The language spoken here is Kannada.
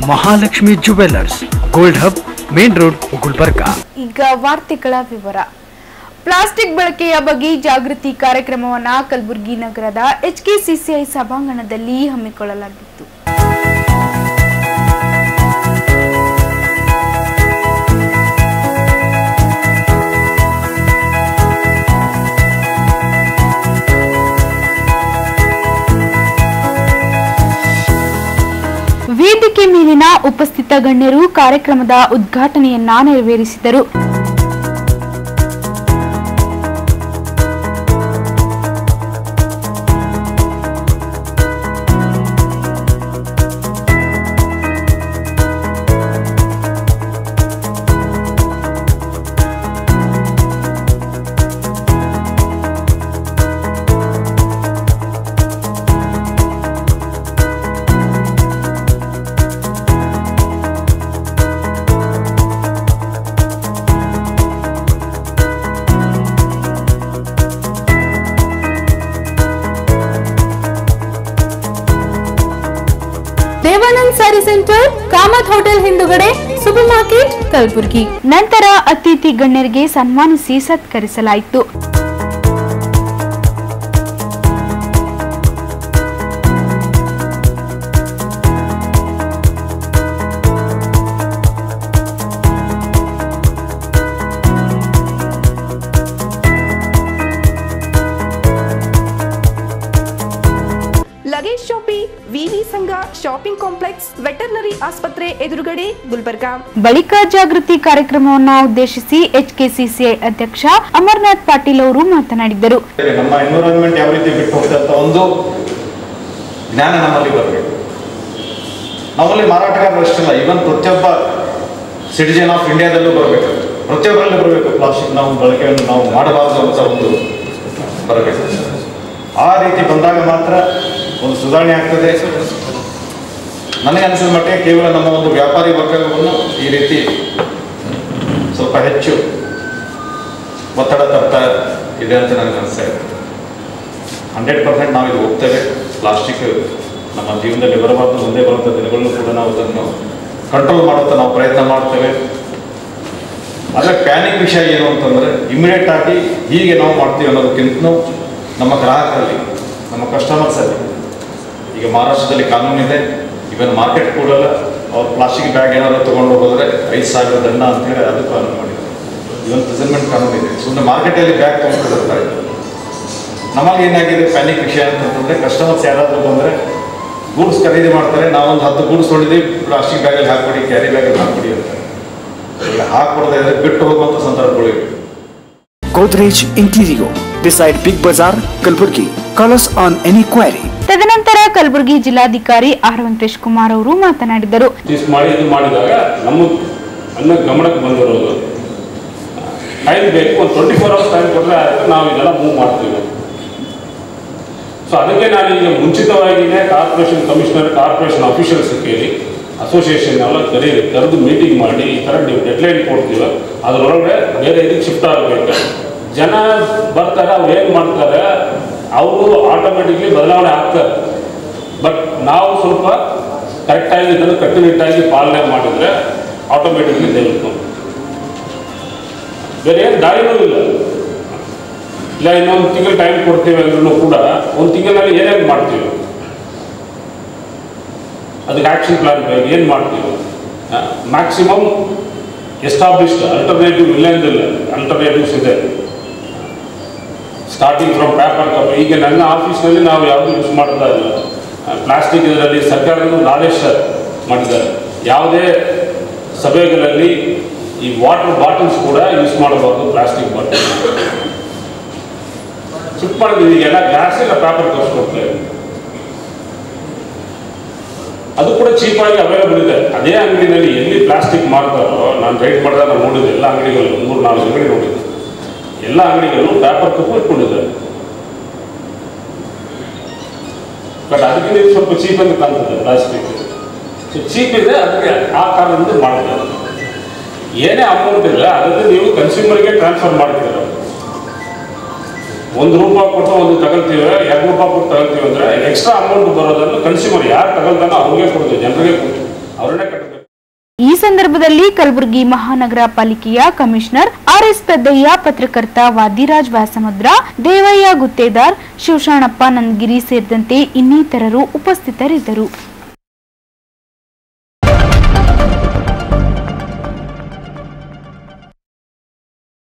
Mahalakshmi jewellers gold hub main road Gulbarga ಈಗ ವಾರ್ತೆಗಳ ವಿವರ ಪ್ಲಾಸ್ಟಿಕ್ ಬಳಕೆಯ ಬಗ್ಗೆ ಜಾಗೃತಿ ಕಾರ್ಯಕ್ರಮವನ್ನು ಕಲಬುರಗಿ ನಗರದ ಎಚ್ಕೆಸಿಸಿಐ ಸಭಾಂಗಣದಲ್ಲಿ ಹಮ್ಮಿಕೊಳ್ಳಲಾಗಿತ್ತು ವೇದಿಕೆ ಮೇಲಿನ ಉಪಸ್ಥಿತ ಗಣ್ಯರು ಕಾರ್ಯಕ್ರಮದ ಉದ್ಘಾಟನೆಯನ್ನ ನೆರವೇರಿಸಿದರು ದೇವಾನಂದ್ ಸ್ಯಾರಿ ಸೆಂಟರ್ ಕಾಮತ್ ಹೋಟೆಲ್ ಹಿಂದುಗಡೆ ಸೂಪರ್ ಮಾರ್ಕೆಟ್ ಕಲಬುರಗಿ ನಂತರ ಅತಿಥಿ ಗಣ್ಯರಿಗೆ ಸನ್ಮಾನಿಸಿ ಸತ್ಕರಿಸಲಾಯಿತು ಲಗೇಜ್ ಶಾಪಿ ವಿವಿ ಸಂಘ ಶಾಪಿಂಗ್ ಕಾಂಪ್ಲೆಕ್ಸ್ ವೆಟರ್ನರಿ ಆಸ್ಪತ್ರೆ ಎದುರುಗಡೆ ಗುಲ್ಬರ್ಗಾ ಬಳಿಕ ಜಾಗೃತಿ ಕಾರ್ಯಕ್ರಮವನ್ನು ಉದ್ದೇಶಿಸಿ ಎಚ್ಕೆಸಿಸಿಐ ಅಧ್ಯಕ್ಷ ಅಮರ್ನಾಥ್ ಪಾಟೀಲ್ ಅವರು ಮಾತನಾಡಿದರು ನಮ್ಮ ಎನ್ವಿರಾನ್ಮೆಂಟ್ ಯಾವ ರೀತಿ ಬಿಟ್ಟು ಹೋಗ್ತಾ ಅಂತ ಒಂದು ಜ್ಞಾನ ನಮ್ಮಲ್ಲಿ ಬರಬೇಕು ನಮ್ಮಲ್ಲಿ ಮಾರಾಟಗಾರರು ಅಷ್ಟಿಲ್ಲ ಇವನ್ ಪ್ರತಿಯೊಬ್ಬ ಸಿಟಿಜನ್ ಆಫ್ ಇಂಡಿಯಾದಲ್ಲೂ ಬರಬೇಕು ಪ್ರತಿಯೊಬ್ಬರಲ್ಲಿ ಬರಬೇಕು ಪ್ಲಾಸ್ಟಿಕ್ ನಾವು ಬಳಕೆಯನ್ನು ನಾವು ಮಾಡಬಾರದು ಅಂತ ಒಂದು ಬರಬೇಕು ಆ ರೀತಿ ಬಂದಾಗ ಮಾತ್ರ ಒಂದು ಸುಧಾರಣೆ ಆಗ್ತದೆ ನನಗೆ ಅನಿಸಿದ ಮಟ್ಟಿಗೆ ಕೇವಲ ನಮ್ಮ ಒಂದು ವ್ಯಾಪಾರಿ ವರ್ಗವನ್ನು ಈ ರೀತಿ ಸ್ವಲ್ಪ ಹೆಚ್ಚು ಒತ್ತಡ ತರ್ತಾ ಇದೆ ಅಂತ ನನಗೆ ಅನಿಸ್ತಾ ಇದೆ ಹಂಡ್ರೆಡ್ ಪರ್ಸೆಂಟ್ ನಾವು ಇದು ಹೋಗ್ತೇವೆ ಪ್ಲಾಸ್ಟಿಕ್ ನಮ್ಮ ಜೀವನದಲ್ಲಿ ಬರಬಾರ್ದು ಮುಂದೆ ಬರುವಂಥ ದಿನಗಳಲ್ಲೂ ಕೂಡ ನಾವು ಅದನ್ನು ಕಂಟ್ರೋಲ್ ಮಾಡುವಂಥ ನಾವು ಪ್ರಯತ್ನ ಮಾಡ್ತೇವೆ ಆದರೆ ಪ್ಯಾನಿಕ್ ವಿಷಯ ಏನು ಅಂತಂದರೆ ಇಮಿಡಿಯೇಟ್ ಆಗಿ ಹೀಗೆ ನಾವು ಮಾಡ್ತೀವಿ ಅನ್ನೋದಕ್ಕಿಂತ ನಮ್ಮ ಗ್ರಾಹಕರಲ್ಲಿ ನಮ್ಮ ಕಸ್ಟಮರ್ಸಲ್ಲಿ ಈಗ ಮಹಾರಾಷ್ಟ್ರದಲ್ಲಿ ಕಾನೂನಿದೆ ಇವನ್ ಮಾರ್ಕೆಟ್ ಕೂಡಲ್ಲ ಅವ್ರು ಪ್ಲಾಸ್ಟಿಕ್ ಬ್ಯಾಗ್ ಏನಾದ್ರು ತೊಗೊಂಡು ಹೋದರೆ ಐದು ಸಾವಿರ ದಂಡ ಅಂತೇಳಿ ಅದು ಕಾನೂನು ಮಾಡಿದೆ ಇವನ್ ಪ್ರೆಸೆಂಟ್ಮೆಂಟ್ ಕಾನೂನು ಇದೆ ಸುಮ್ಮನೆ ಮಾರ್ಕೆಟಲ್ಲಿ ಬ್ಯಾಗ್ ತೊಗೊಂಡಿರ್ತಾರೆ ನಮ್ಮಲ್ಲಿ ಏನಾಗಿದೆ ಪ್ಯಾನಿಕ್ ವಿಷಯ ಅಂತಂತಂದರೆ ಕಸ್ಟಮರ್ಸ್ ಯಾರಾದರೂ ಬಂದರೆ ಗೂಡ್ಸ್ ಖರೀದಿ ಮಾಡ್ತಾರೆ ನಾವೊಂದು ಹತ್ತು ಗೂಡ್ಸ್ ತೊಗೊಂಡಿದ್ದೀವಿ ಪ್ಲಾಸ್ಟಿಕ್ ಬ್ಯಾಗಲ್ಲಿ ಹಾಕ್ಬಿಡಿ ಕ್ಯಾರಿ ಬ್ಯಾಗಲ್ಲಿ ಹಾಕ್ಬಿಡಿ ಅಂತಾರೆ ಈಗ ಹಾಕ್ಬಿಡದೆ ಇದ್ರೆ ಬಿಟ್ಟು ಹೋಗುವಂಥ ಸಂದರ್ಭಗಳಿವೆ Godrej Interior beside Big Bazaar, Kalburgi. Call us on any query. ತದನಂತರ ಕಲಬುರಗಿ ಜಿಲ್ಲಾಧಿಕಾರಿ ಆರ್ ವೆಂಕಟೇಶ್ ಕುಮಾರ್ ಅವರು ಮಾತನಾಡಿದರು ಇಷ್ಟು ಮಾಡಿ ಇದು ಮಾಡಿದಾಗ ನಮ್ಮ ನನ್ನ ಗಮನಕ್ಕೆ ಬಂದಿರೋದು ಟೈಮ್ ಬೇಕು ಒಂದು ಟ್ವೆಂಟಿ ಫೋರ್ ಅವರ್ಸ್ ಟೈಮ್ ಕೊಟ್ಟರೆ ನಾವು ಇದೆಲ್ಲ ಮೂವ್ ಮಾಡ್ತೀವಿ ಸೊ ಅದಕ್ಕೆ ನಾನು ಈಗ ಮುಂಚಿತವಾಗಿಯೇ ಕಾರ್ಪೊರೇಷನ್ ಕಮಿಷನರ್ ಕಾರ್ಪೊರೇಷನ್ ಅಫಿಷಿಯಲ್ಸ್ ಕೇಳಿ ಅಸೋಸಿಯೇಷನ್ ಎಲ್ಲ ಕರೀ ಕರೆದು ಮೀಟಿಂಗ್ ಮಾಡಿ ಈ ಥರ ನೀವು ಡೆಡ್ಲೈನ್ ಕೊಡ್ತೀವಿ ಅದರೊಳಗಡೆ ಬೇರೆ ಇದಕ್ಕೆ ಶಿಫ್ಟ್ ಆಗಬೇಕು ಜನ ಬರ್ತಾರೆ ಅವ್ರು ಏನು ಮಾಡ್ತಾರೆ ಅವರು ಆಟೋಮೆಟಿಕ್ಲಿ ಬದಲಾವಣೆ ಆಗ್ತಾರೆ ಬಟ್ ನಾವು ಸ್ವಲ್ಪ ಕರೆಕ್ಟಾಗಿ ಇದನ್ನು ಕಟ್ಟುನಿಟ್ಟಾಗಿ ಪಾಲನೆ ಮಾಡಿದರೆ ಆಟೋಮೆಟಿಕ್ಲಿ ದೇವತ್ತು ಬೇರೆ ಏನು ದಾರಿನೂ ಇಲ್ಲ ಇಲ್ಲ ಇನ್ನೊಂದು ತಿಂಗಳು ಟೈಮ್ ಕೊಡ್ತೀವಿ ಅಂದ್ರೂ ಕೂಡ ಒಂದು ತಿಂಗಳಲ್ಲಿ ಏನೇನು ಮಾಡ್ತೀವಿ ಅದಕ್ಕೆ ಆ್ಯಕ್ಷನ್ ಪ್ಲಾನ್ ಬೇಕು ಏನು ಮಾಡ್ತೀವಿ ಮ್ಯಾಕ್ಸಿಮಮ್ ಎಸ್ಟಾಬ್ಲಿಷ್ಡ್ ಅಲ್ಟರ್ನೇಟಿವ್ ಇಲ್ಲ ಅಂದಿಲ್ಲ ಅಲ್ಟರ್ನೇಟಿವ್ಸ್ ಇದೆ ಸ್ಟಾರ್ಟಿಂಗ್ ಫ್ರಮ್ ಪೇಪರ್ ಕಪ್ ಈಗ ನನ್ನ ಆಫೀಸ್ನಲ್ಲಿ ನಾವು ಯಾವುದು ಯೂಸ್ ಮಾಡ್ತಾ ಇಲ್ಲ ಪ್ಲಾಸ್ಟಿಕ್ ಇದರಲ್ಲಿ ಸರ್ಕಾರದ ಒಂದು ಆದೇಶ ಮಾಡಿದ್ದಾರೆ ಯಾವುದೇ ಸಭೆಗಳಲ್ಲಿ ಈ ವಾಟರ್ ಬಾಟಲ್ಸ್ ಕೂಡ ಯೂಸ್ ಮಾಡಬಾರ್ದು ಪ್ಲಾಸ್ಟಿಕ್ ಬಾಟಲ್ ಶಿಫ್ಟ್ ಮಾಡಿದ್ವಿ ಈಗೆಲ್ಲ ಗ್ಲಾಸ್ ಇಲ್ಲ ಪೇಪರ್ ಕಪ್ಸ್ ಕೊಡ್ತೇವೆ ಅದು ಕೂಡ ಚೀಪಾಗಿ ಅವೈಲಬಲ್ ಇದೆ ಅದೇ ಅಂಗಡಿನಲ್ಲಿ ಎಲ್ಲಿ ಪ್ಲಾಸ್ಟಿಕ್ ಮಾರ್ತಾರೋ ನಾನು ರೈಟ್ ಮಾಡಿದಾಗ ನಾನು ನೋಡಿದ್ದೆ ಎಲ್ಲ ಅಂಗಡಿಗಳು ಮೂರು ನಾಲ್ಕು ಅಂಗಡಿ ನೋಡಿದ್ದೆ ಎಲ್ಲ ಅಂಗಡಿಗಳು ಪೇಪರ್ ಕಪ್ ಇಟ್ಕೊಂಡಿದ್ದಾರೆ ಬಟ್ ಅದಕ್ಕಿಂತ ಇದು ಸ್ವಲ್ಪ ಚೀಪ್ ಅಂತ ಕಾಣ್ತದೆ ಪ್ಲಾಸ್ಟಿಕ್ ಸೊ ಚೀಪ್ ಇದೆ ಅದಕ್ಕೆ ಆ ಕಾರಣದಿಂದ ಮಾಡಿದ್ದಾರೆ ಏನೇ ಅಮೌಂಟ್ ಇಲ್ಲ ಅದನ್ನು ನೀವು ಕನ್ಸ್ಯೂಮರ್ಗೆ ಟ್ರಾನ್ಸ್ಫರ್ ಮಾಡ್ತೀರ ಒಂದು ರೂಪಾಯಿ ಕೊಟ್ಟು ಒಂದು ತಗೊಳ್ತೀವಿ ಎರಡು ರೂಪಾಯಿ ಕೊಟ್ಟು ತಗೊಳ್ತೀವಿ ಅಂದರೆ ಎಕ್ಸ್ಟ್ರಾ ಅಮೌಂಟ್ ಬರೋದನ್ನು ಕನ್ಸ್ಯೂಮರ್ ಯಾರು ತಗೊಳ್ತಾನೋ ಅವ್ರಿಗೆ ಕೊಡ್ತೀವಿ ಜನರಿಗೆ ಕೊಡ್ತೀವಿ ಅವರನ್ನೇ ಕಟ್ಟಬೇಕು ಈ ಸಂದರ್ಭದಲ್ಲಿ ಕಲಬುರಗಿ ಮಹಾನಗರ ಪಾಲಿಕೆಯ ಕಮಿಷನರ್ ಆರ್ ಎಸ್ ಪೆದ್ದಯ್ಯ ಪತ್ರಕರ್ತ ವಾದಿರಾಜ್ ವ್ಯಾಸಮುದ್ರ ದೇವಯ್ಯ ಗುತ್ತೇದಾರ್ ಶಿವಶಾಣಪ್ಪ ನಂದಗಿರಿ ಸೇರಿದಂತೆ ಇನ್ನಿತರರು ಉಪಸ್ಥಿತರಿದ್ದರು